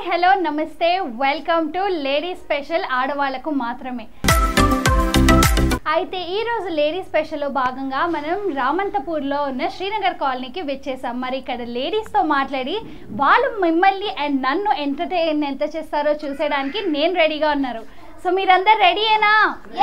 Hello నమస్తే welcome to lady special ఆడవాళ్లకు మాత్రమే అయితే ఈ రోజు లేడీ స్పెషల్లో భాగంగా మనం రామంతపూర్లో ఉన్న శ్రీనగర్ కాలనీకి వచ్చేసాం మరి ఇక్కడ లేడీస్తో మాట్లాడి వాళ్ళు మిమ్మల్ని అండ్ నన్ను ఎంటర్టైన్ ఎంత చేస్తారో చూసేయడానికి నేను రెడీగా ఉన్నారు సో మీరందరు రెడీయేనా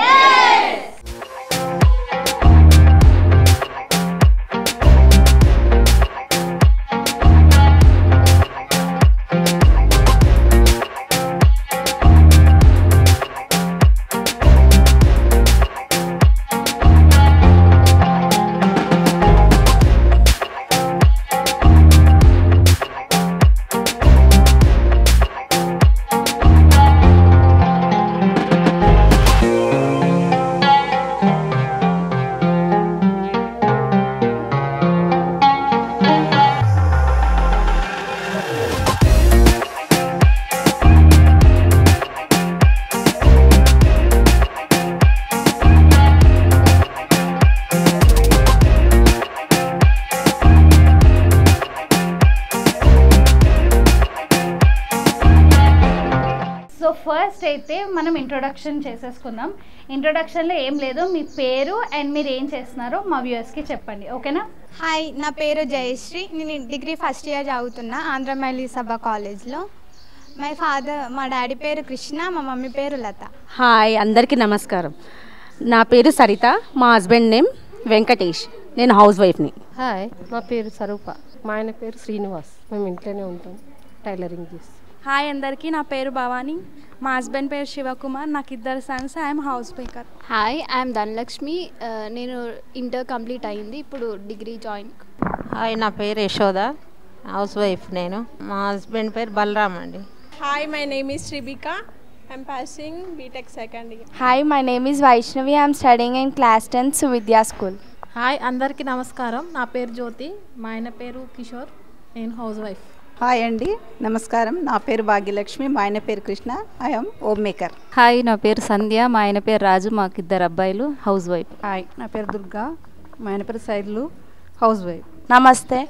సో ఫస్ట్ అయితే మనం ఇంట్రొడక్షన్ చేసేసుకుందాం ఇంట్రొడక్షన్లో ఏం లేదు మీ పేరు అండ్ మీరు ఏం చేస్తున్నారో మా వ్యూవర్స్కి చెప్పండి ఓకేనా హాయ్ నా పేరు జయశ్రీ నేను డిగ్రీ ఫస్ట్ ఇయర్ చదువుతున్నా ఆంధ్రమైలి సభ కాలేజ్లో మై ఫాదర్ మా డాడీ పేరు కృష్ణ మా మమ్మీ పేరు లత హాయ్ అందరికీ నమస్కారం నా పేరు సరిత మా హస్బెండ్ నేమ్ వెంకటేష్ నేను హౌస్ వైఫ్ని హాయ్ నా పేరు స్వరూప మా ఆయన పేరు శ్రీనివాస్ మేము ఇంట్లోనే ఉంటాం టైలరింగ్ చేస్తాం హాయ్ అందరికీ నా పేరు భవాని మా హస్బెండ్ పేరు శివకుమార్ నాకు ఇద్దరు sons I'm house maker hi I'm Dhanalakshmi ఆ, నేను ఇంటర్ కంప్లీట్ అయింది ఇప్పుడు డిగ్రీ జాయిన్ హాయ్ నా పేరు యశోద హౌస్ వైఫ్ నేను మా హస్బెండ్ పేరు బలరామ్ అండి Hi, my name is Shribika. I'm passing BTech second year. Hi my name is Vaishnavi I'm studying in class tenth Suvidya school hi అందరికీ నమస్కారం నా పేరు జ్యోతి మా ఆయన పేరు కిషోర్ నేను హౌస్ వైఫ్ హాయ్ అండి నమస్కారం నా పేరు భాగ్యలక్ష్మి మా ఆయన పేరు Krishna I'm home maker hi నా పేరు సంధ్య మా ఆయన పేరు రాజు మాకు ఇద్దరు అబ్బాయిలు హౌస్ వైఫ్ హాయ్ నా పేరు దుర్గా మా ఆయన పేరు సైడ్లు హౌస్ వైఫ్ నమస్తే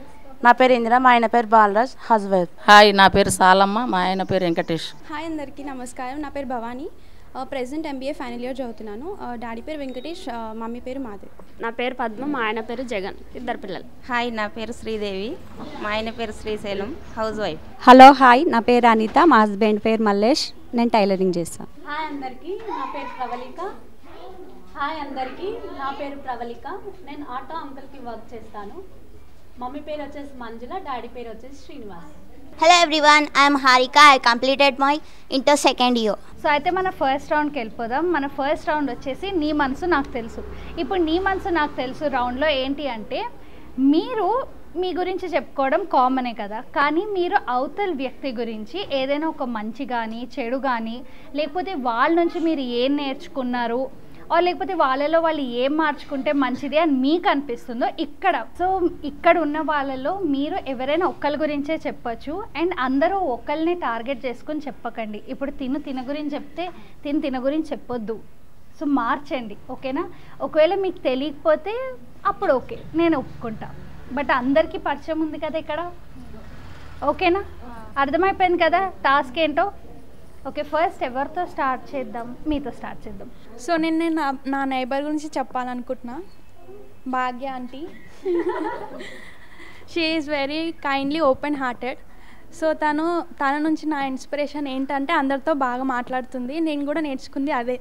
నా పేరు ఇందిర మా ఆయన పేరు బాలరాజ్ హౌస్ వైఫ్ హాయ్ నా పేరు సాలమ్మ మా ఆయన పేరు వెంకటేష్ హాయ్ అందరికీ నమస్కారం నా పేరు Bhavani present MBA final year చదువుతున్నాను ఆ, డాడీ పేరు వెంకటేష్ ఆ, మమ్మీ పేరు మాధవి నా పేరు పద్మ మా ఆయన పేరు జగన్ ఇద్దరు పిల్లలు హాయ్ నా పేరు శ్రీదేవి మా ఆయన పేరు Srisailam housewife hello hi నా పేరు అనిత మా హస్బెండ్ పేరు మల్లేష్ నేను టైలరింగ్ చేస్తాను హాయ్ అందరికీ నా పేరు ప్రవళిక హాయ్ అందరికీ నా పేరు ప్రవళిక నేను ఆటో అంకుల్కి వర్క్ చేస్తాను మమ్మీ పేరు వచ్చేసి మంజుల డాడీ పేరు వచ్చేసి Srinivas Hello everyone, I am Harika. I completed my inter second year. So అయితే మన ఫస్ట్ రౌండ్కి వెళ్ళిపోదాం మన ఫస్ట్ రౌండ్ వచ్చేసి నీ మనసు నాకు తెలుసు ఇప్పుడు నీ మనసు నాకు తెలుసు రౌండ్లో ఏంటి అంటే మీరు మీ గురించి చెప్పుకోవడం కామనే కదా కానీ మీరు అవతల వ్యక్తి గురించి ఏదైనా ఒక మంచి కానీ చెడు కానీ లేకపోతే వాళ్ళ నుంచి మీరు ఏం నేర్చుకున్నారు ఆర్ లేకపోతే వాళ్ళలో వాళ్ళు ఏం మార్చుకుంటే మంచిది అని మీకు అనిపిస్తుందో ఇక్కడ సో ఇక్కడ ఉన్న వాళ్ళలో మీరు ఎవరైనా ఒక్కరి గురించే చెప్పొచ్చు అండ్ అందరూ ఒకరిని టార్గెట్ చేసుకొని చెప్పకండి ఇప్పుడు తిను తిన గురించి చెప్తే తిను తిన గురించి చెప్పొద్దు సో మార్చండి ఓకేనా ఒకవేళ మీకు తెలియకపోతే అప్పుడు ఓకే నేను ఒప్పుకుంటా బట్ అందరికీ పరిచయం ఉంది కదా ఇక్కడ ఓకేనా అర్థమైపోయింది కదా టాస్క్ ఏంటో ఓకే ఫస్ట్ ఎవరితో స్టార్ట్ చేద్దాం మీతో స్టార్ట్ చేద్దాం సో నేను నేను నా- నా నైబర్ గురించి చెప్పాలనుకుంటున్నా Bhagya aunty she is very kindly open hearted so తను తన నుంచి నా ఇన్స్పిరేషన్ ఏంటంటే అందరితో బాగా మాట్లాడుతుంది నేను కూడా నేర్చుకుంది అదే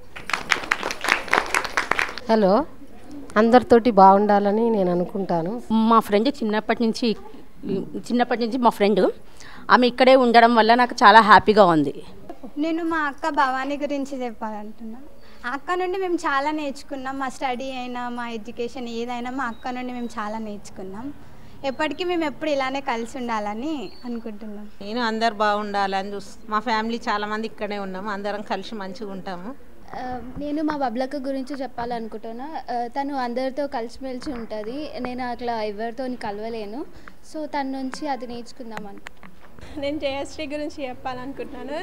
హలో అందరితోటి బాగుండాలని నేను అనుకుంటాను మా ఫ్రెండ్ చిన్నప్పటి నుంచి చిన్నప్పటి నుంచి మా ఫ్రెండ్ ఆమె ఇక్కడే ఉండడం వల్ల నాకు చాలా హ్యాపీగా ఉంది నేను మా అక్క భవానీ గురించి చెప్పాలంటున్నా ఆ అక్క నుండి మేము చాలా నేర్చుకున్నాం మా స్టడీ అయినా మా ఎడ్యుకేషన్ ఏదైనా మా అక్క నుండి మేము చాలా నేర్చుకున్నాం ఎప్పటికీ మేము ఎప్పుడు ఇలానే కలిసి ఉండాలని అనుకుంటున్నాం నేను అందరు బాగుండాలని చూస్తాను మా ఫ్యామిలీ చాలా మంది ఇక్కడే ఉన్నాము అందరం కలిసి మంచిగా ఉంటాము ఆ, నేను మా బబ్లక్క గురించి చెప్పాలనుకుంటున్నా ఆ, తను అందరితో కలిసిమెలిసి ఉంటుంది నేను అట్లా ఎవరితో కలవలేను సో తన నుంచి అది నేర్చుకుందాం అనుకుంటున్నాను నేను జయశ్రీ గురించి చెప్పాలనుకుంటున్నాను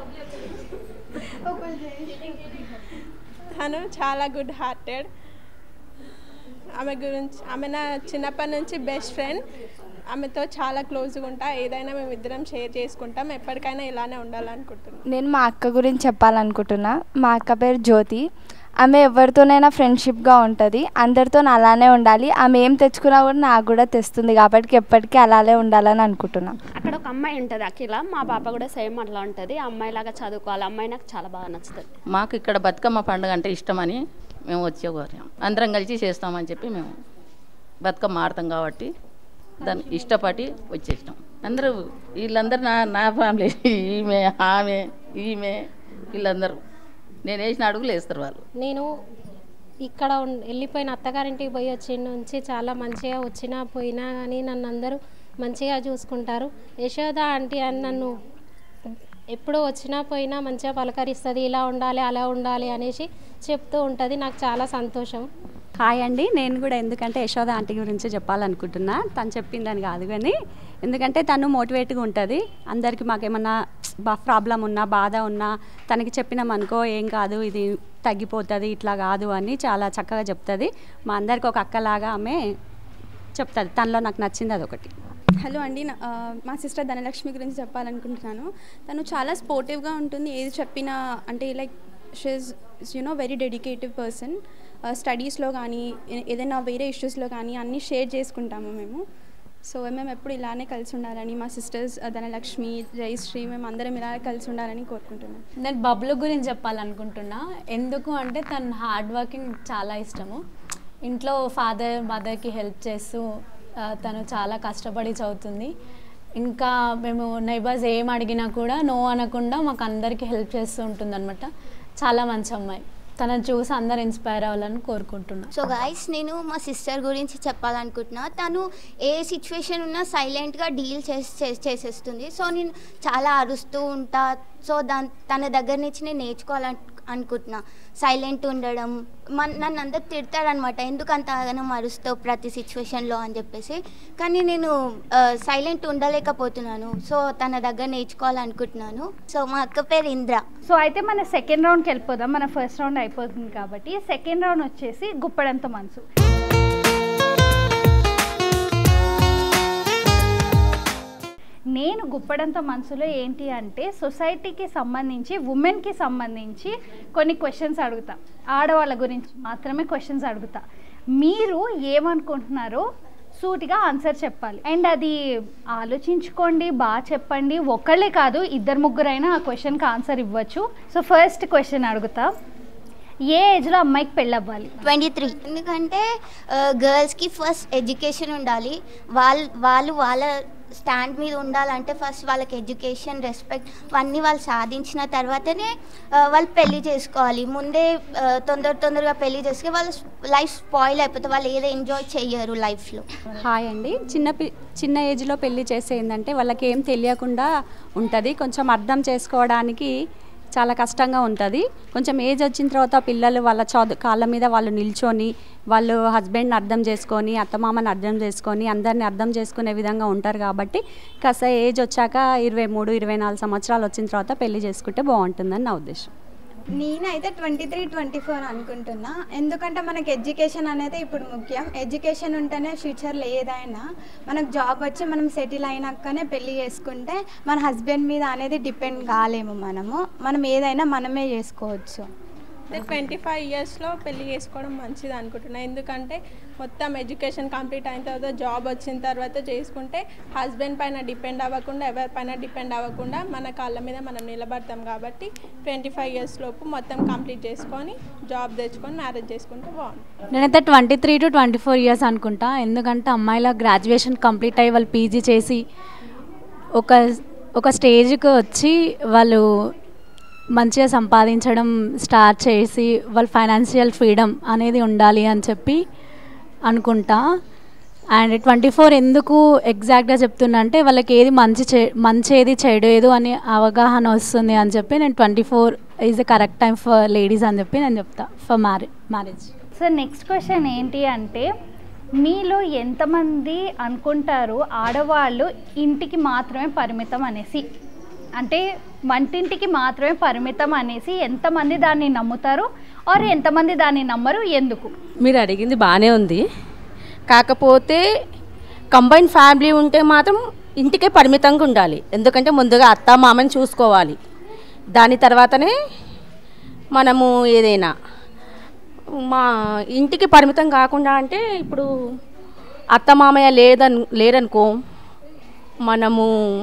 తను చాలా గుడ్ హార్టెడ్ ఆమె గురించి ఆమె నా చిన్నప్పటి నుంచి బెస్ట్ ఫ్రెండ్ ఆమెతో చాలా క్లోజ్గా ఉంటా ఏదైనా మేము ఇద్దరం షేర్ చేసుకుంటాం ఎప్పటికైనా ఇలానే ఉండాలనుకుంటున్నాం నేను మా అక్క గురించి చెప్పాలనుకుంటున్నా మా అక్క పేరు జ్యోతి ఆమె ఎవరితోనైనా ఫ్రెండ్షిప్గా ఉంటుంది అందరితో అలానే ఉండాలి ఆమె ఏం తెచ్చుకున్నా కూడా నాకు కూడా తెస్తుంది కాబట్టి ఎప్పటికీ అలానే ఉండాలని అనుకుంటున్నాం అక్కడ ఒక అమ్మాయి ఉంటుంది అఖిల మా పాప కూడా సేమ్ అట్లా ఉంటుంది ఆ అమ్మాయిలాగా చదువుకోవాలి అమ్మాయి నాకు చాలా బాగా నచ్చుతుంది మాకు ఇక్కడ బతుకమ్మ పండుగ అంటే ఇష్టమని మేము వచ్చేవారం అందరం కలిసి చేస్తామని చెప్పి మేము బతుకమ్మ ఆడతాం కాబట్టి దాన్ని ఇష్టపడి వచ్చేసినాం అందరూ వీళ్ళందరూ నా నా ఫ్యామిలీ ఈమె ఆమె ఈమె వీళ్ళందరూ నేను వేసిన అడుగులు వేస్తారు వాళ్ళు నేను ఇక్కడ ఉన్- వెళ్ళిపోయిన అత్తగారింటికి పోయి వచ్చిన నుంచి చాలా మంచిగా వచ్చినా పోయినా కానీ నన్ను అందరూ మంచిగా చూసుకుంటారు యశోద ఆంటీ అని నన్ను ఎప్పుడు వచ్చినా పోయినా మంచిగా పలకరిస్తుంది ఇలా ఉండాలి అలా ఉండాలి అనేసి చెప్తూ ఉంటుంది నాకు చాలా సంతోషం హాయ్ అండి నేను కూడా ఎందుకంటే యశోద ఆంటీ గురించి చెప్పాలనుకుంటున్నా తను చెప్పిందని కాదు కానీ ఎందుకంటే తను మోటివేట్గా ఉంటుంది అందరికీ మాకేమన్నా బా ప్రాబ్లం ఉన్నా బాధ ఉన్నా తనకి చెప్పినామనుకో ఏం కాదు ఇది తగ్గిపోతుంది ఇట్లా కాదు అని చాలా చక్కగా చెప్తుంది మా అందరికి ఒక అక్కలాగా ఆమె చెప్తుంది తనలో నాకు నచ్చింది అదొకటి హలో అండి నా- ఆ, మా సిస్టర్ ధనలక్ష్మి గురించి చెప్పాలనుకుంటున్నాను తను చాలా స్పోర్టివ్గా ఉంటుంది ఏది చెప్పినా అంటే like she you know very dedicative person స్టడీస్లో కానీ ఏ- ఏదైనా వేరే ఇష్యూస్లో కానీ అన్నీ షేర్ చేసుకుంటాము మేము సో మేము ఎప్పుడు ఇలానే కలిసి ఉండాలని మా సిస్టర్స్ ధనలక్ష్మి జయశ్రీ మేము అందరం ఇలా కలిసి ఉండాలని కోరుకుంటున్నాం నేను బబ్లు గురించి చెప్పాలనుకుంటున్నా ఎందుకు అంటే తన హార్డ్ వర్కింగ్ చాలా ఇష్టము ఇంట్లో ఫాదర్ మదర్కి హెల్ప్ చేస్తూ ఆ, తను చాలా కష్టపడి చదువుతుంది ఇంకా మేము నైబర్స్ ఏం అడిగినా కూడా నో అనకుండా మాకు అందరికీ హెల్ప్ చేస్తూ ఉంటుంది అనమాట చాలా మంచి అమ్మాయి తనని చూసి అందరు ఇన్స్పైర్ అవ్వాలని కోరుకుంటున్నా సో గాయస్ నేను మా సిస్టర్ గురించి చెప్పాలనుకుంటున్నా తను ఏ సిచ్యువేషన్ ఉన్నా సైలెంట్గా డీల్ చేసి చేసి- చేసేస్తుంది సో నేను చాలా అరుస్తూ ఉంటా సో దాని తన దగ్గర నుంచి నేను నేర్చుకోవాలను అనుకుంటున్నా సైలెంట్ ఉండడం మన నన్ను అందరు తిడతాడనమాట ఎందుకు అంత అగనం అరుస్తావు ప్రతి సిచ్యువేషన్లో అని చెప్పేసి కానీ నేను సైలెంట్ ఉండలేకపోతున్నాను సో తన దగ్గర నేర్చుకోవాలనుకుంటున్నాను సో మా అక్క పేరు ఇంద్ర సో అయితే మన సెకండ్ రౌండ్కి వెళ్ళిపోదాం మన ఫస్ట్ రౌండ్ అయిపోతుంది కాబట్టి సెకండ్ రౌండ్ వచ్చేసి గుప్పడంత మనసు నేను గుప్పడంత మనసులో ఏంటి అంటే సొసైటీకి సంబంధించి ఉమెన్కి సంబంధించి కొన్ని క్వశ్చన్స్ అడుగుతా ఆడవాళ్ళ గురించి మాత్రమే క్వశ్చన్స్ అడుగుతా మీరు ఏమనుకుంటున్నారో సూటిగా ఆన్సర్ చెప్పాలి అండ్ అది ఆలోచించుకోండి బాగా చెప్పండి ఒకళ్ళే కాదు ఇద్దరు ముగ్గురైనా ఆ క్వశ్చన్కి ఆన్సర్ ఇవ్వచ్చు సో ఫస్ట్ క్వశ్చన్ అడుగుతా ఏ ఏజ్లో అమ్మాయికి పెళ్ళవ్వాలి ట్వంటీ త్రీ ఎందుకంటే గర్ల్స్కి ఫస్ట్ ఎడ్యుకేషన్ ఉండాలి వాళ్ళు వాళ్ళు వాళ్ళ స్టాండ్ మీద ఉండాలంటే ఫస్ట్ వాళ్ళకి ఎడ్యుకేషన్ రెస్పెక్ట్ అన్నీ వాళ్ళు సాధించిన తర్వాతనే ఆ, వాళ్ళు పెళ్లి చేసుకోవాలి ముందే ఆ, తొందర తొందరగా పెళ్లి చేసుకుని వాళ్ళ లైఫ్ స్పాయిల్ అయిపోతుంది వాళ్ళు ఏదో ఎంజాయ్ చెయ్యరు లైఫ్లో హాయ్ అండి చిన్న పి చిన్న ఏజ్లో పెళ్లి చేసే ఏంటంటే వాళ్ళకి ఏం తెలియకుండా ఉంటుంది కొంచెం అర్థం చేసుకోవడానికి చాలా కష్టంగా ఉంటుంది కొంచెం ఏజ్ వచ్చిన తర్వాత పిల్లలు వాళ్ళ చదువు కాళ్ళ మీద వాళ్ళు నిల్చొని వాళ్ళు హస్బెండ్ని అర్థం చేసుకొని అత్తమామని అర్థం చేసుకొని అందరిని అర్థం చేసుకునే విధంగా ఉంటారు కాబట్టి కాస్త ఏజ్ వచ్చాక ఇరవై మూడు ఇరవై నాలుగు సంవత్సరాలు వచ్చిన తర్వాత పెళ్లి చేసుకుంటే బాగుంటుందని నా ఉద్దేశం నేనైతే ట్వంటీ త్రీ ట్వంటీ ఫోర్ అనుకుంటున్నా ఎందుకంటే మనకి ఎడ్యుకేషన్ అనేది ఇప్పుడు ముఖ్యం ఎడ్యుకేషన్ ఉంటేనే ఫ్యూచర్లో ఏదైనా మనకు జాబ్ వచ్చి మనం సెటిల్ అయినాకనే పెళ్లి చేసుకుంటే మన హస్బెండ్ మీద అనేది డిపెండ్ కాలేము మనము మనం ఏదైనా మనమే చేసుకోవచ్చు అంటే ట్వంటీ ఫైవ్ ఇయర్స్లో పెళ్లి చేసుకోవడం మంచిది అనుకుంటున్నా ఎందుకంటే మొత్తం ఎడ్యుకేషన్ కంప్లీట్ అయిన తర్వాత జాబ్ వచ్చిన తర్వాత చేసుకుంటే హస్బెండ్ పైన డిపెండ్ అవ్వకుండా ఎవరిపైన డిపెండ్ అవ్వకుండా మన కాళ్ళ మీద మనం నిలబడతాం కాబట్టి ట్వంటీ ఫైవ్ ఇయర్స్ లోపు మొత్తం కంప్లీట్ చేసుకొని జాబ్ తెచ్చుకొని మ్యారేజ్ చేసుకుంటే బాగుంటుంది నేనైతే twenty three to twenty four years అనుకుంటా ఎందుకంటే అమ్మాయిల గ్రాడ్యుయేషన్ కంప్లీట్ అయ్యి వాళ్ళు పీజీ చేసి ఒక ఒక స్టేజ్కి వచ్చి వాళ్ళు మంచిగా సంపాదించడం స్టార్ట్ చేసి వాళ్ళ ఫైనాన్షియల్ ఫ్రీడమ్ అనేది ఉండాలి అని చెప్పి అనుకుంటా అండ్ ట్వంటీ ఫోర్ ఎందుకు ఎగ్జాక్ట్గా చెప్తున్నా అంటే వాళ్ళకి ఏది మంచి చే మంచి ఏది చెడు ఏదో అని అవగాహన వస్తుంది అని చెప్పి నేను twenty four is the correct time for ladies అని చెప్పి నేను చెప్తా for marry marriage so next question ఏంటి అంటే మీలో ఎంతమంది అనుకుంటారు ఆడవాళ్ళు ఇంటికి మాత్రమే పరిమితం అనేసి అంటే వంటింటికి మాత్రమే పరిమితం అనేసి ఎంతమంది దాన్ని నమ్ముతారు ఆర్ ఎంతమంది దాన్ని నమ్మరు ఎందుకు మీరు అడిగింది బాగానే ఉంది కాకపోతే కంబైన్ ఫ్యామిలీ ఉంటే మాత్రం ఇంటికే పరిమితంగా ఉండాలి ఎందుకంటే ముందుగా అత్త మామని చూసుకోవాలి దాని తర్వాతనే మనము ఏదైనా మా ఇంటికి పరిమితం కాకుండా అంటే ఇప్పుడు అత్త మామయ్య లేదని లేరనుకో మనము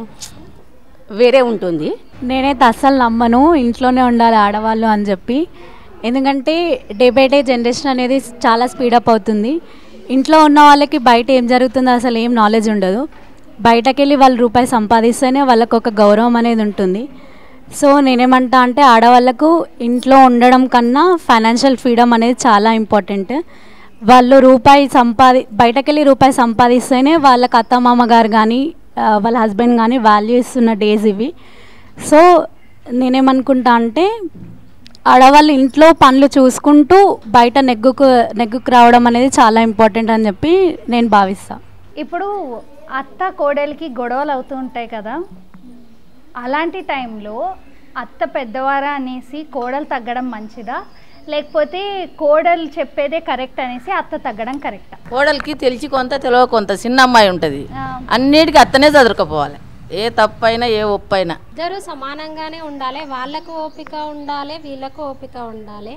వేరే ఉంటుంది నేనైతే అస్సలు నమ్మను ఇంట్లోనే ఉండాలి ఆడవాళ్ళు అని చెప్పి ఎందుకంటే డే బై డే జనరేషన్ అనేది చాలా స్పీడప్ అవుతుంది ఇంట్లో ఉన్న వాళ్ళకి బయట ఏం జరుగుతుందో అసలు ఏం నాలెడ్జ్ ఉండదు బయటకు వెళ్ళి వాళ్ళు రూపాయి సంపాదిస్తేనే వాళ్ళకు ఒక గౌరవం అనేది ఉంటుంది సో నేనేమంటా అంటే ఆడవాళ్ళకు ఇంట్లో ఉండడం కన్నా ఫైనాన్షియల్ ఫ్రీడమ్ అనేది చాలా ఇంపార్టెంట్ వాళ్ళు రూపాయి సంపాది బయటకెళ్ళి రూపాయి సంపాదిస్తేనే వాళ్ళకి అత్తమామ గారు కానీ ఆ, వాళ్ళ హస్బెండ్ కానీ వాల్యూ ఇస్తున్న డేస్ ఇవి సో నేనేమనుకుంటా అంటే ఆడవాళ్ళు ఇంట్లో పనులు చూసుకుంటూ బయట నెగ్గుకు నెగ్గుకు రావడం అనేది చాలా ఇంపార్టెంట్ అని చెప్పి నేను భావిస్తాను ఇప్పుడు అత్త కోడలికి గొడవలు అవుతూ ఉంటాయి కదా అలాంటి టైంలో అత్త పెద్దవారా అనేసి కోడలు తగ్గడం మంచిదా లేకపోతే కోడలు చెప్పేదే కరెక్ట్ అనేసి అత్త తగ్గడం కరెక్టా కోడలికి తెలిసి కొంత తెలియ కొంత చిన్న అమ్మాయి ఉంటుంది ఆ. అన్నిటికీ అత్తనే చదువుకోపోవాలి ఏ తప్పైనా ఏ ఒప్పైనా ఇద్దరు సమానంగానే ఉండాలి వాళ్ళకు ఓపిక ఉండాలి వీళ్ళకు ఓపిక ఉండాలి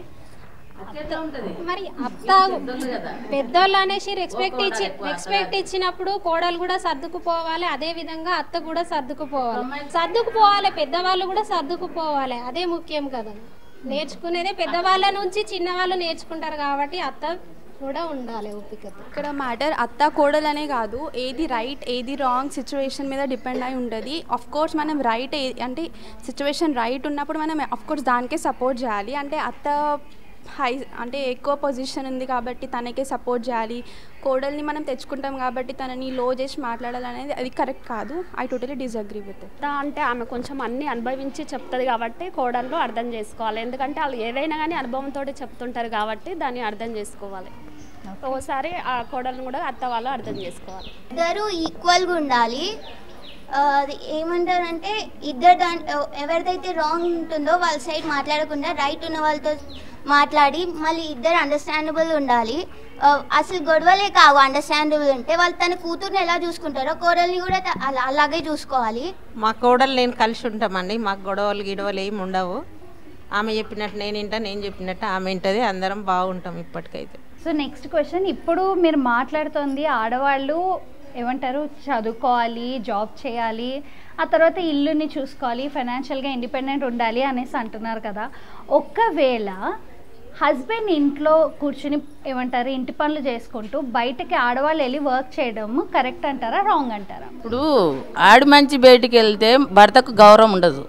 మరి అత్త పెద్దోళ్ళు అనేసి రెస్పెక్ట్ ఇచ్చి రెస్పెక్ట్ ఇచ్చినప్పుడు కోడలు కూడా సర్దుకుపోవాలి అదే విధంగా అత్త కూడా సర్దుకుపోవాలి సర్దుకుపోవాలి పెద్దవాళ్ళు కూడా సర్దుకుపోవాలి అదే ముఖ్యం కదా నేర్చుకునేదే పెద్దవాళ్ళ నుంచి చిన్నవాళ్ళు నేర్చుకుంటారు కాబట్టి అత్త కూడా ఉండాలి ఓపికతో ఇక్కడ మ్యాటర్ అత్త కోడలనే కాదు ఏది రైట్ ఏది రాంగ్ సిచ్యువేషన్ మీద డిపెండ్ అయి ఉంటుంది అఫ్ కోర్స్ మనం రైట్ అంటే సిచ్యువేషన్ రైట్ ఉన్నప్పుడు మనం అఫ్ కోర్స్ దానికే సపోర్ట్ చేయాలి అంటే అత్త హై అంటే ఎక్కువ పొజిషన్ ఉంది కాబట్టి తనకే సపోర్ట్ చేయాలి కోడల్ని మనం తెచ్చుకుంటాం కాబట్టి తనని లో చేసి మాట్లాడాలనేది అది కరెక్ట్ కాదు ఐ టోటలీ డిసగ్రీ విత్ అత్త అంటే ఆమె కొంచెం అన్ని అనుభవించి చెప్తుంది కాబట్టి కోడళ్ళు అర్థం చేసుకోవాలి ఎందుకంటే వాళ్ళు ఏదైనా కానీ అనుభవంతో చెప్తుంటారు కాబట్టి దాన్ని అర్థం చేసుకోవాలి ఓసారి ఆ కోడలను కూడా అత్త వాళ్ళు అర్థం చేసుకోవాలి ఇద్దరు ఈక్వల్గా ఉండాలి ఆ, అది ఏమంటారంటే ఇద్దరు దాని ఎవరిదైతే రాంగ్ ఉంటుందో వాళ్ళ సైడ్ మాట్లాడకుండా రైట్ ఉన్న వాళ్ళతో మాట్లాడి మళ్ళీ ఇద్దరు అండర్స్టాండబుల్ ఉండాలి ఆ, అసలు గొడవలే కావు అండర్స్టాండబుల్ ఉంటే వాళ్ళు తన కూతుర్ని ఎలా చూసుకుంటారో కోడల్ని కూడా త- అలా అలాగే చూసుకోవాలి మా కోడలు నేను కలిసి ఉంటామండి మాకు గొడవలు గిడవలు ఏమి ఉండవు ఆమె చెప్పినట్టు నేను వింటా నేను చెప్పినట్టు ఆమె వింటది అందరం బాగుంటాం ఇప్పటికైతే సో నెక్స్ట్ క్వశ్చన్ ఇప్పుడు మీరు మాట్లాడుతోంది ఆడవాళ్ళు ఏమంటారు చదువుకోవాలి జాబ్ చేయాలి ఆ తర్వాత ఇల్లుని చూసుకోవాలి ఫైనాన్షియల్గా ఇండిపెండెంట్ ఉండాలి అనేసి అంటున్నారు కదా ఒక్కవేళ హస్బెండ్ ఇంట్లో కూర్చుని ఏమంటారు ఇంటి పనులు చేసుకుంటూ బయటకి ఆడవాళ్ళు వెళ్ళి వర్క్ చేయడం కరెక్ట్ అంటారా రాంగ్ అంటారా ఇప్పుడు ఆడి మంచి బయటికి వెళ్తే భర్తకు గౌరవం ఉండదు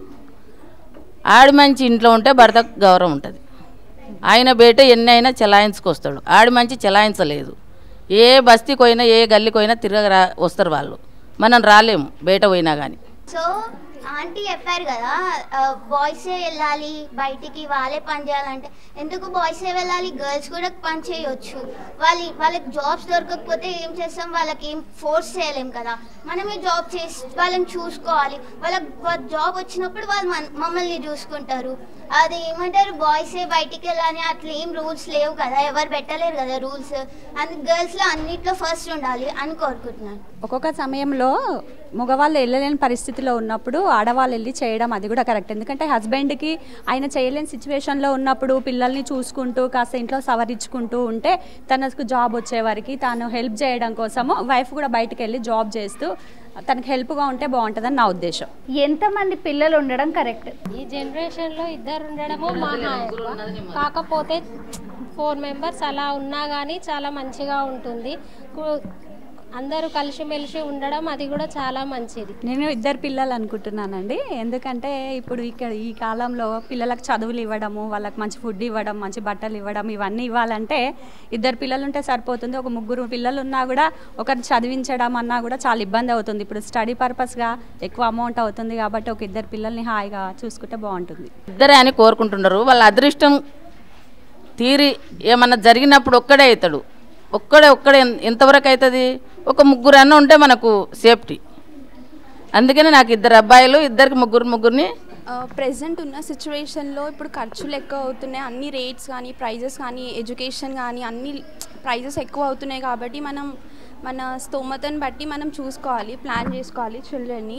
ఆడి మంచి ఇంట్లో ఉంటే భర్తకు గౌరవం ఉంటుంది ఆయన బయట ఎన్ని అయినా చెలాయించుకొస్తాడు ఆడి మంచి చెలాయించలేదు ఏ బస్తీకి పోయినా ఏ గల్లీకి పోయినా తిరగ రా వస్తారు వాళ్ళు మనం రాలేము బయట పోయినా కానీ సో ఆంటీ చెప్పారు కదా బాయ్సే వెళ్ళాలి బయటికి వాళ్ళే పని చేయాలంటే ఎందుకు బాయ్సే వెళ్ళాలి గర్ల్స్ కూడా పని చేయొచ్చు వాళ్ళ వాళ్ళకి జాబ్స్ దొరకకపోతే ఏం చేస్తాం వాళ్ళకి ఏం ఫోర్స్ చేయలేం కదా మనమే జాబ్ చేసి వాళ్ళని చూసుకోవాలి వాళ్ళకి జాబ్ వచ్చినప్పుడు వాళ్ళు మన మమ్మల్ని చూసుకుంటారు అది ఏమంటారు బాయ్సే బయటికి వెళ్ళాలి అట్లా ఏం రూల్స్ లేవు కదా ఎవరు పెట్టలేరు కదా రూల్స్ అందు గర్ల్స్లో అన్నిట్లో ఫస్ట్ ఉండాలి అని కోరుకుంటున్నాను ఒక్కొక్క సమయంలో మగవాళ్ళు వెళ్ళలేని పరిస్థితిలో ఉన్నప్పుడు ఆడవాళ్ళు వెళ్ళి చేయడం అది కూడా కరెక్ట్ ఎందుకంటే హస్బెండ్కి ఆయన చేయలేని సిచ్యువేషన్లో ఉన్నప్పుడు పిల్లల్ని చూసుకుంటూ కాస్త ఇంట్లో సవరించుకుంటూ ఉంటే తనకు జాబ్ వచ్చే వరకు తాను హెల్ప్ చేయడం కోసము వైఫ్ కూడా బయటకు వెళ్ళి జాబ్ చేస్తూ తనకు హెల్ప్గా ఉంటే బాగుంటుందని నా ఉద్దేశం ఎంతమంది పిల్లలు ఉండడం కరెక్ట్ ఈ జనరేషన్లో ఇద్దరు ఉండడము మహా ఎక్కువ. కాకపోతే ఫోర్ మెంబర్స్ అలా ఉన్నా కానీ చాలా మంచిగా ఉంటుంది కు- అందరూ కలిసిమెలిసి ఉండడం అది కూడా చాలా మంచిది నేను ఇద్దరు పిల్లలు అనుకుంటున్నానండి ఎందుకంటే ఇప్పుడు ఇక్కడ ఈ కాలంలో పిల్లలకు చదువులు ఇవ్వడము వాళ్ళకి మంచి ఫుడ్ ఇవ్వడం మంచి బట్టలు ఇవ్వడం ఇవన్నీ ఇవ్వాలంటే ఇద్దరు పిల్లలు ఉంటే సరిపోతుంది ఒక ముగ్గురు పిల్లలు ఉన్నా కూడా ఒకరిని చదివించడం అన్నా కూడా చాలా ఇబ్బంది అవుతుంది ఇప్పుడు స్టడీ పర్పస్గా ఎక్కువ అమౌంట్ అవుతుంది కాబట్టి ఒక ఇద్దరు పిల్లల్ని హాయిగా చూసుకుంటే బాగుంటుంది ఇద్దరే అని కోరుకుంటున్నారు వాళ్ళ అదృష్టం తీరి ఏమన్నా జరిగినప్పుడు ఒక్కడే అవుతాడు ఒక్కడే ఒక్కడే ఎన్- ఎంతవరకు అవుతుంది ఒక ముగ్గురు అన్న ఉంటే మనకు సేఫ్టీ అందుకని నాకు ఇద్దరు అబ్బాయిలు ఇద్దరికి ముగ్గురు ముగ్గురిని ప్రెసెంట్ ఉన్న సిచ్యువేషన్లో ఇప్పుడు ఖర్చులు ఎక్కువ అవుతున్నాయి అన్ని రేట్స్ కానీ ప్రైజెస్ కానీ ఎడ్యుకేషన్ కానీ అన్ని ప్రైజెస్ ఎక్కువ అవుతున్నాయి కాబట్టి మనం మన స్తోమతను బట్టి మనం చూసుకోవాలి ప్లాన్ చేసుకోవాలి చిల్డ్రన్ని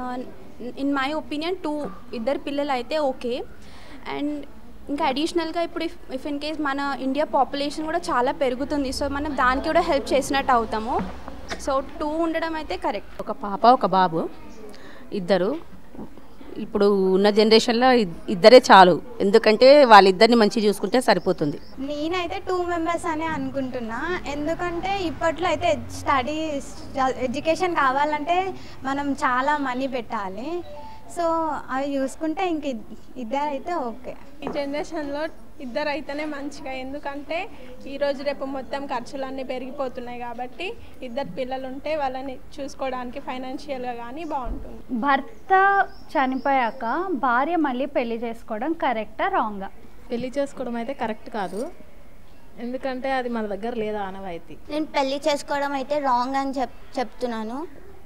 ఇన్ మై ఒపీనియన్ టూ ఇద్దరు పిల్లలు అయితే ఓకే అండ్ ఇంకా అడిషనల్గా ఇప్పుడు ఇఫ్ ఇఫ్ ఇన్ కేస్ మన ఇండియా పాపులేషన్ కూడా చాలా పెరుగుతుంది సో మనం దానికి కూడా హెల్ప్ చేసినట్టు అవుతాము సో టూ ఉండడం అయితే కరెక్ట్ ఒక పాప ఒక బాబు ఇద్దరు ఇప్పుడు ఉన్న జనరేషన్లో ఇద్- ఇద్దరే చాలు ఎందుకంటే వాళ్ళిద్దరిని మంచిగా చూసుకుంటే సరిపోతుంది నేనైతే టూ మెంబర్స్ అనే అనుకుంటున్నా ఎందుకంటే ఇప్పట్లో అయితే స్టడీ ఎడ్యుకేషన్ కావాలంటే మనం చాలా మనీ పెట్టాలి సో అవి చూసుకుంటే ఇంక ఇద్- ఇద్దరు అయితే ఓకే ఈ జనరేషన్లో ఇద్దరు అయితేనే మంచిగా ఎందుకంటే ఈరోజు రేపు మొత్తం ఖర్చులన్నీ పెరిగిపోతున్నాయి కాబట్టి ఇద్దరు పిల్లలు ఉంటే వాళ్ళని చూసుకోవడానికి ఫైనాన్షియల్గా కానీ బాగుంటుంది భర్త చనిపోయాక భార్య మళ్ళీ పెళ్లి చేసుకోవడం కరెక్టా రాంగా పెళ్లి చేసుకోవడం అయితే కరెక్ట్ కాదు ఎందుకంటే అది మన దగ్గర లేదా ఆనవాయితీ నేను పెళ్లి చేసుకోవడం అయితే రాంగ్ అని చెప్ చెప్తున్నాను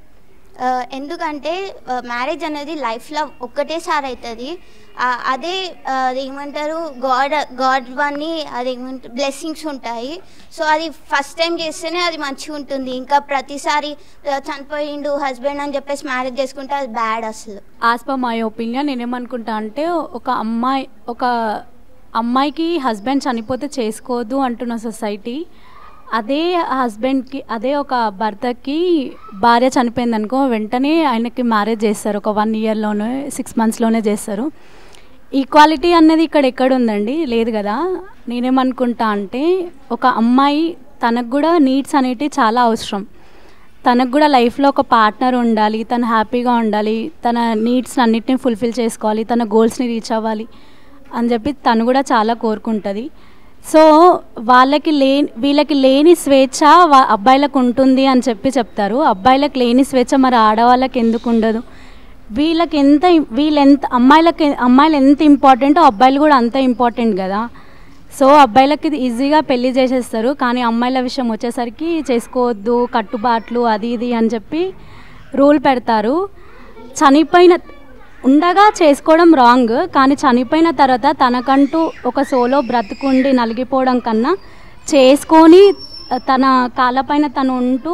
ఆ, ఎందుకంటే మ్యారేజ్ అనేది లైఫ్లో ఒక్కటేసారి అవుతుంది ఆ, అదే ఆ, అది ఏమంటారు గాడ్ గాడ్ వన్ని అది ఏమంటారు బ్లెస్సింగ్స్ ఉంటాయి సో అది ఫస్ట్ టైం చేస్తేనే అది మంచిగా ఉంటుంది ఇంకా ప్రతిసారి ఆ, చనిపోయిండు హస్బెండ్ అని చెప్పేసి మ్యారేజ్ చేసుకుంటే అది బ్యాడ్ అసలు యాజ్ పర్ మై ఒపీనియన్ నేనేమనుకుంటా అంటే ఒక అమ్మాయి ఒక అమ్మాయికి హస్బెండ్ చనిపోతే చేసుకోవద్దు అంటున్న సొసైటీ అదే హస్బెండ్కి అదే ఒక భర్తకి భార్య చనిపోయింది అనుకో వెంటనే ఆయనకి మ్యారేజ్ చేస్తారు ఒక వన్ ఇయర్లోనే సిక్స్ మంత్స్లోనే చేస్తారు ఈక్వాలిటీ అన్నది ఇక్కడ ఎక్కడ ఉందండి లేదు కదా నేనేమనుకుంటా అంటే ఒక అమ్మాయి తనకు కూడా నీడ్స్ అనేటివి చాలా అవసరం తనకు కూడా లైఫ్లో ఒక పార్ట్నర్ ఉండాలి తను హ్యాపీగా ఉండాలి తన నీడ్స్ అన్నిటిని ఫుల్ఫిల్ చేసుకోవాలి తన గోల్స్ని రీచ్ అవ్వాలి అని చెప్పి తను కూడా చాలా కోరుకుంటుంది సో వాళ్ళకి లే వీళ్ళకి లేని స్వేచ్ఛ వా అబ్బాయిలకు ఉంటుంది అని చెప్పి చెప్తారు అబ్బాయిలకు లేని స్వేచ్ఛ మరి ఆడవాళ్ళకి ఎందుకు ఉండదు వీళ్ళకి ఎంత వీళ్ళు ఎంత అమ్మాయిలకి అమ్మాయిలు ఎంత ఇంపార్టెంటో అబ్బాయిలు కూడా అంతే ఇంపార్టెంట్ కదా సో అబ్బాయిలకి ఇది ఈజీగా పెళ్లి చేసేస్తారు కానీ అమ్మాయిల విషయం వచ్చేసరికి చేసుకోవద్దు కట్టుబాట్లు అది ఇది అని చెప్పి రూల్ పెడతారు చనిపోయిన ఉండగా చేసుకోవడం రాంగ్ కానీ చనిపోయిన తర్వాత తనకంటూ ఒక సోలో బ్రతుకుండి నలిగిపోవడం కన్నా చేసుకొని తన కాళ్ళపైన తను ఉంటూ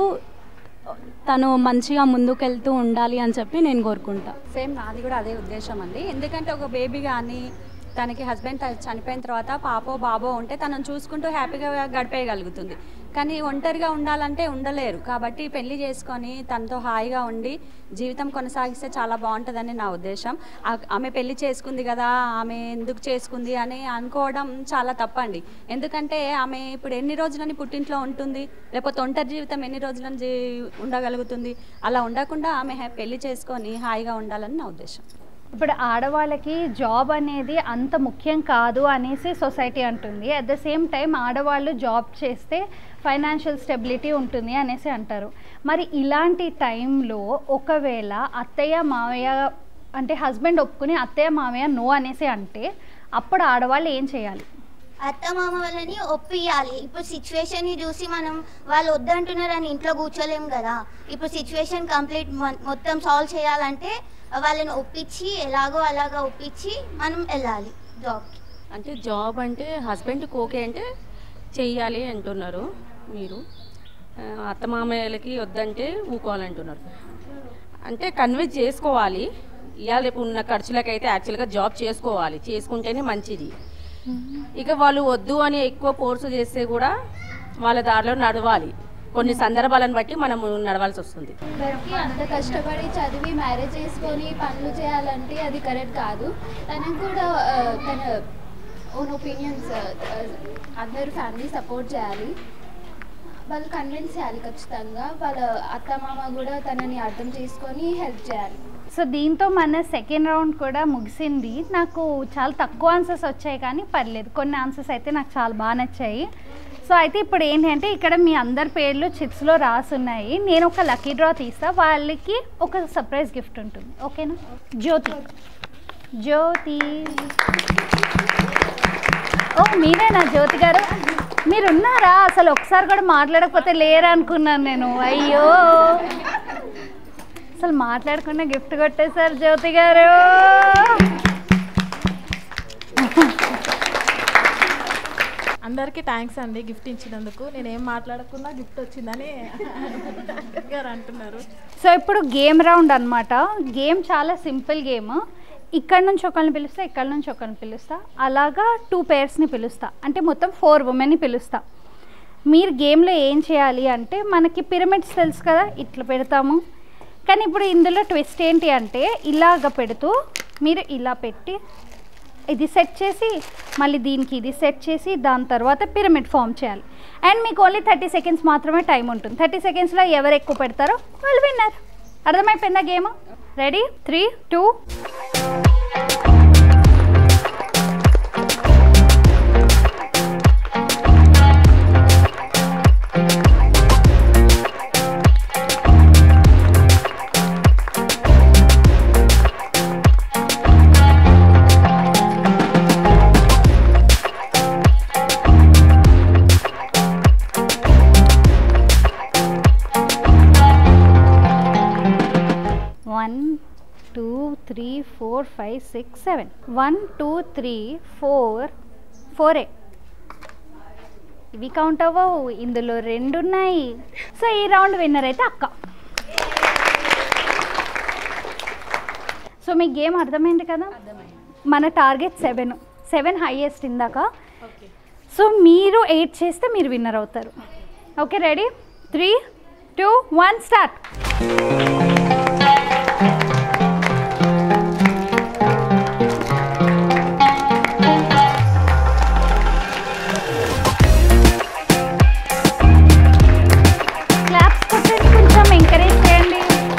తను మంచిగా ముందుకెళ్తూ ఉండాలి అని చెప్పి నేను కోరుకుంటా సేమ్ నాది కూడా అదే ఉద్దేశం అండి ఎందుకంటే ఒక బేబీ కానీ తనకి హస్బెండ్ చనిపోయిన తర్వాత పాపో బాబో ఉంటే తనను చూసుకుంటూ హ్యాపీగా గడిపేయగలుగుతుంది కానీ ఒంటరిగా ఉండాలంటే ఉండలేరు కాబట్టి పెళ్లి చేసుకొని తనతో హాయిగా ఉండి జీవితం కొనసాగిస్తే చాలా బాగుంటుందని నా ఉద్దేశం ఆ- ఆమె పెళ్లి చేసుకుంది కదా ఆమె ఎందుకు చేసుకుంది అని అనుకోవడం చాలా తప్పండి ఎందుకంటే ఆమె ఇప్పుడు ఎన్ని రోజులని పుట్టింట్లో ఉంటుంది లేకపోతే ఒంటరి జీవితం ఎన్ని రోజులని జీ ఉండగలుగుతుంది అలా ఉండకుండా ఆమె హ్యా- పెళ్లి చేసుకొని హాయిగా ఉండాలని నా ఉద్దేశం ఇప్పుడు ఆడవాళ్ళకి జాబ్ అనేది అంత ముఖ్యం కాదు అనేసి సొసైటీ అంటుంది అట్ ద సేమ్ టైం ఆడవాళ్ళు జాబ్ చేస్తే ఫైనాన్షియల్ స్టెబిలిటీ ఉంటుంది అనేసి అంటారు మరి ఇలాంటి టైంలో ఒకవేళ అత్తయ్య మావయ్య అంటే హస్బెండ్ ఒప్పుకుని అత్తయ్య మావయ్య నో అనేసి అంటే అప్పుడు ఆడవాళ్ళు ఏం చేయాలి అత్త మామ వాళ్ళని ఒప్పియాలి ఇప్పుడు సిచ్యువేషన్ని చూసి మనం వాళ్ళు వద్దంటున్నారని ఇంట్లో కూర్చోలేం కదా ఇప్పుడు సిచ్యువేషన్ కంప్లీట్ మొత్తం సాల్వ్ చేయాలంటే వాళ్ళని ఒప్పించి ఎలాగో అలాగా ఒప్పించి మనం వెళ్ళాలి జాబ్కి అంటే జాబ్ అంటే హస్బెండ్కి ఓకే అంటే చెయ్యాలి అంటున్నారు మీరు ఆ, అత్తమామయ్యలకి వద్దంటే ఊకోవాలంటున్నారు అంటే కన్విన్స్ చేసుకోవాలి ఇవాళ రేపు ఉన్న ఖర్చులకైతే యాక్చువల్గా జాబ్ చేసుకోవాలి చేసుకుంటేనే మంచిది ఇక వాళ్ళు వద్దు అని ఎక్కువ ఫోర్స్ చేస్తే కూడా వాళ్ళ దారిలో నడవాలి కొన్ని సందర్భాలను బట్టి మనం నడవాల్సి వస్తుంది అందరికీ అంత కష్టపడి చదివి మ్యారేజ్ చేసుకొని పనులు చేయాలంటే అది కరెక్ట్ కాదు తనకు కూడా ఆ, తన ఓన్ ఒపీనియన్స్ అందరు ఫ్యామిలీ సపోర్ట్ చేయాలి వాళ్ళు కన్విన్స్ చేయాలి ఖచ్చితంగా వాళ్ళ అత్త మామ కూడా తనని అర్థం చేసుకొని హెల్ప్ చేయాలి సో దీంతో మన సెకండ్ రౌండ్ కూడా ముగిసింది నాకు చాలా తక్కువ ఆన్సర్స్ వచ్చాయి కానీ పర్లేదు కొన్ని ఆన్సర్స్ అయితే నాకు చాలా బాగా నచ్చాయి సో అయితే ఇప్పుడు ఏంటి అంటే ఇక్కడ మీ అందరి పేర్లు చిట్స్లో రాసున్నాయి నేను ఒక లక్కీ డ్రా తీస్తా వాళ్ళకి ఒక సర్ప్రైజ్ గిఫ్ట్ ఉంటుంది ఓకేనా జ్యోతి జ్యోతి ఓ మీరేనా జ్యోతి గారు మీరు ఉన్నారా అసలు ఒకసారి కూడా మాట్లాడకపోతే లేరు అనుకున్నాను నేను అయ్యో అసలు మాట్లాడకుండా గిఫ్ట్ కొట్టేశారు జ్యోతి గారు అందరికీ థ్యాంక్స్ అండి గిఫ్ట్ ఇచ్చినందుకు నేను ఏం మాట్లాడకుండా గిఫ్ట్ వచ్చిందని యాంకర్ గారు అంటున్నారు సో ఇప్పుడు గేమ్ రౌండ్ అన్నమాట గేమ్ చాలా సింపుల్ గేమ్ ఇక్కడ నుంచి ఒకరిని పిలుస్తా ఇక్కడ నుంచి ఒకరిని పిలుస్తా అలాగా టూ పేర్స్ని పిలుస్తా అంటే మొత్తం ఫోర్ ఉమెన్ని పిలుస్తా మీరు గేమ్లో ఏం చేయాలి అంటే మనకి పిరమిడ్స్ తెలుసు కదా ఇట్లా పెడతాము కానీ ఇప్పుడు ఇందులో ట్విస్ట్ ఏంటి అంటే ఇలాగ పెడుతూ మీరు ఇలా పెట్టి ఇది సెట్ చేసి మళ్ళీ దీనికి ఇది సెట్ చేసి దాని తర్వాత పిరమిడ్ ఫామ్ చేయాలి అండ్ మీకు ఓన్లీ థర్టీ సెకండ్స్ మాత్రమే టైం ఉంటుంది థర్టీ సెకండ్స్లో ఎవరు ఎక్కువ పెడతారో వాళ్ళు విన్నర్ అర్థమైపోయిందా game ready three two one two three four five six seven one two three four ఫోరే ఇవి కౌంట్ అవ్వవు ఇందులో రెండు ఉన్నాయి సో ఈ రౌండ్ విన్నర్ అయితే అక్క సో మీ గేమ్ అర్థమైంది కదా మన టార్గెట్ సెవెన్ సెవెన్ హైయెస్ట్ ఇందాక సో మీరు ఎయిట్ చేస్తే మీరు విన్నర్ అవుతారు okay ready three two one start claps కొట్టండి కొంచెం ఎంకరేజ్ చేయండి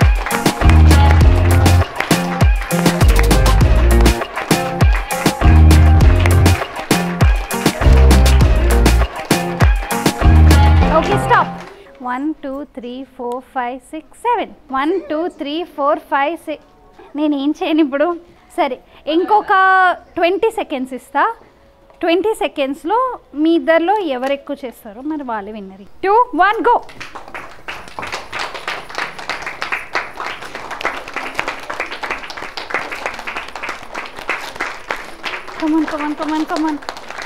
okay stop one two three four five six seven one two three four five six నేను ఏం చేయను ఇప్పుడు సరే ఇంకొక ట్వంటీ సెకండ్స్ ఇస్తా ట్వంటీ సెకండ్స్లో మీ ఇద్దరిలో ఎవరు ఎక్కువ చేస్తారో మరి వాళ్ళు విన్నరి two one go come on come on come on come on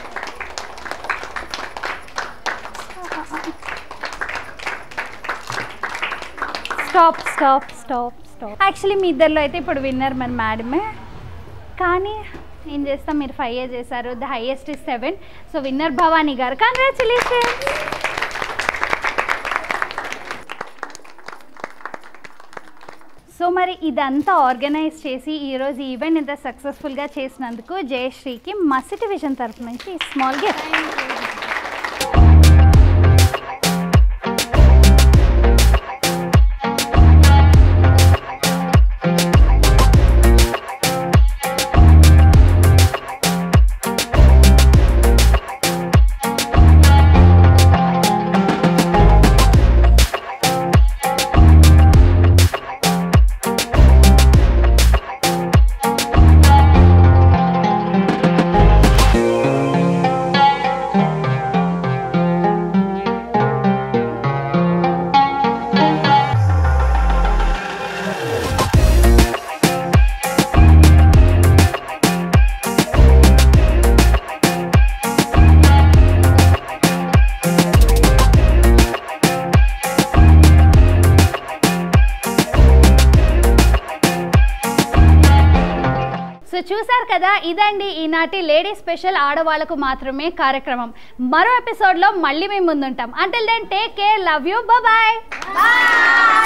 stop stop stop stop actually మీ ఇద్దరిలో అయితే ఇప్పుడు విన్నర్ మన మేడమే కానీ ఏం చేస్తాం మీరు ఫైవ్ ఇయర్ చేశారు the highest is seven so winner Bhavani గారు కంగ్రాచులేషన్ సో మరి ఇదంతా ఆర్గనైజ్ చేసి ఈరోజు ఈవెంట్ ఇంత సక్సెస్ఫుల్గా చేసినందుకు జయశ్రీకి మసిటి విజన్ తరఫు నుంచి స్మాల్ గిఫ్ట్ సో చూసారు కదా ఇదండి ఈనాటి లేడీ స్పెషల్ ఆడవాళ్ళకు మాత్రమే కార్యక్రమం మరో ఎపిసోడ్లో మళ్ళీ మేము ముందుంటాం until then take care love you bye